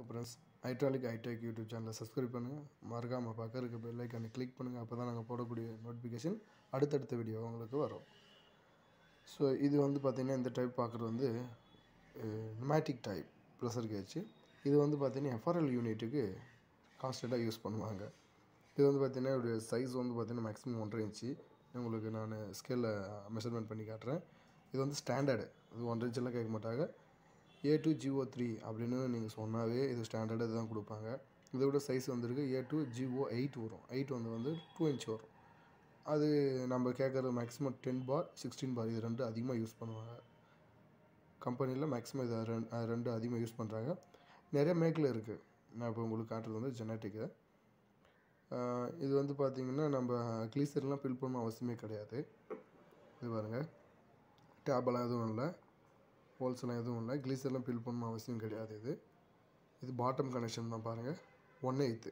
friends hydraulic hitech YouTube சேனலை subscribe பண்ணுங்கள் மறக்காமல் பக்கம் இருக்க பெல் ஐக்கானை கிளிக் பண்ணுங்கள் அப்போ தான் நாங்கள் போடக்கூடிய நோட்டிஃபிகேஷன் அடுத்தடுத்த வீடியோ உங்களுக்கு வரும் ஸோ இது வந்து பார்த்திங்கன்னா இந்த டைப் பார்க்குறது வந்து நிமேட்டிக் டைப் ப்ரெஷர் கேஜ் இது வந்து பார்த்திங்கன்னா எஃப்ஆர்எல் யூனிட்டுக்கு கான்ஸ்டண்ட்டாக யூஸ் பண்ணுவாங்க இது வந்து பார்த்திங்கன்னா ஒரு சைஸ் வந்து பார்த்திங்கன்னா மேக்ஸிமம் ஒன்றரை இன்ச்சு உங்களுக்கு நான் ஸ்கேலில் மெஷர்மெண்ட் பண்ணி காட்டுறேன் இது வந்து ஸ்டாண்டர்டு இது ஒன்றரை இன்ச்செல்லாம் கேட்க மாட்டாங்க ஏ டூ ஜிஓ த்ரீ அப்படின்னு நீங்கள் சொன்னாவே இது ஸ்டாண்டர்டு இதுதான் கொடுப்பாங்க இதை விட சைஸ் வந்துருக்கு ஏ டூ ஜிஓ எயிட் வரும் எயிட் வந்து வந்து டூ இன்ச் வரும் அது நம்ம கேட்குறது maximum ten bar sixteen bar இது ரெண்டு அதிகமாக யூஸ் பண்ணுவாங்க கம்பெனியில் மேக்ஸிமம் இதை ரெண்டு அது ரெண்டு அதிகமாக யூஸ் பண்ணுறாங்க நிறைய மேக்கில் இருக்குது நான் இப்போ உங்களுக்கு காட்டுறது வந்து ஜெனட்டிக்கு இது வந்து பார்த்திங்கன்னா நம்ம க்ளீசர்லாம் ஃபில் பண்ணணும் அவசியமே கிடையாது இது பாருங்கள் டேபெல்லாம் எதுவும் இல்லை ஹோல்ஸ்லாம் எதுவும் இல்லை க்ளீசர்லாம் ஃபில் பண்ணணும் அவசியம் கிடையாது இது இது பாட்டம் கனெக்ஷன் தான் பாருங்கள் ஒன் எயித்து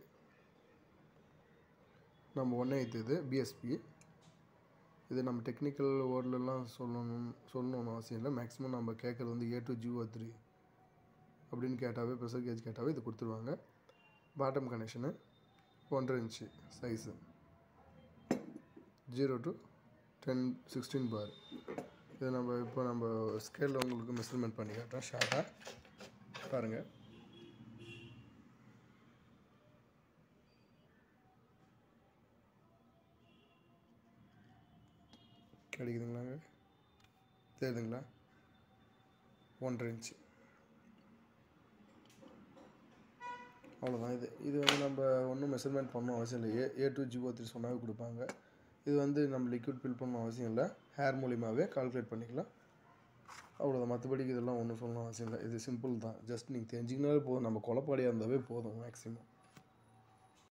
நம்ம ஒன் எயித்து இது பிஎஸ்பி இது நம்ம டெக்னிக்கல் வேர்ட்லலாம் சொல்லணும் சொல்லணும்னு அவசியம் இல்லை மேக்ஸிமம் நம்ம கேட்குறது வந்து ஏ டு ஜிஓ த்ரீ அப்படின்னு கேட்டாவே ப்ரெஷர் கேஜ் கேட்டாவே இது கொடுத்துருவாங்க பாட்டம் கனெக்ஷனு ஒன்றரை inch size zero to ten sixteen bar இது நம்ம இப்போ நம்ம ஸ்கேலில் உங்களுக்கு மெஷர்மெண்ட் பண்ணி காட்டுறோம் ஷார்ட்டாக பாருங்கள் கிடைக்குதுங்களாங்க தெரியுதுங்களா ஒன்றரை இன்ச்சு அவ்வளோதான் இது இது வந்து நம்ம ஒன்றும் மெஷர்மெண்ட் பண்ணணும் அவசியம் இல்லை A A two GO three சொன்னாவே கொடுப்பாங்க இது வந்து நம்ம லிக்விட் ஃபில் பண்ணணும் அவசியம் இல்லை ஹேர் மூலியமாகவே கால்குலேட் பண்ணிக்கலாம் அவ்வளோதான் மற்றபடிக்கு இதெல்லாம் ஒன்றும் சொல்லணும் அவசியம் இல்லை இது சிம்பிள் தான் ஜஸ்ட் நீங்கள் தெரிஞ்சிக்கினாலே போதும் நம்ம குழப்பாடியாக இருந்தாவே போதும் மேக்ஸிமம்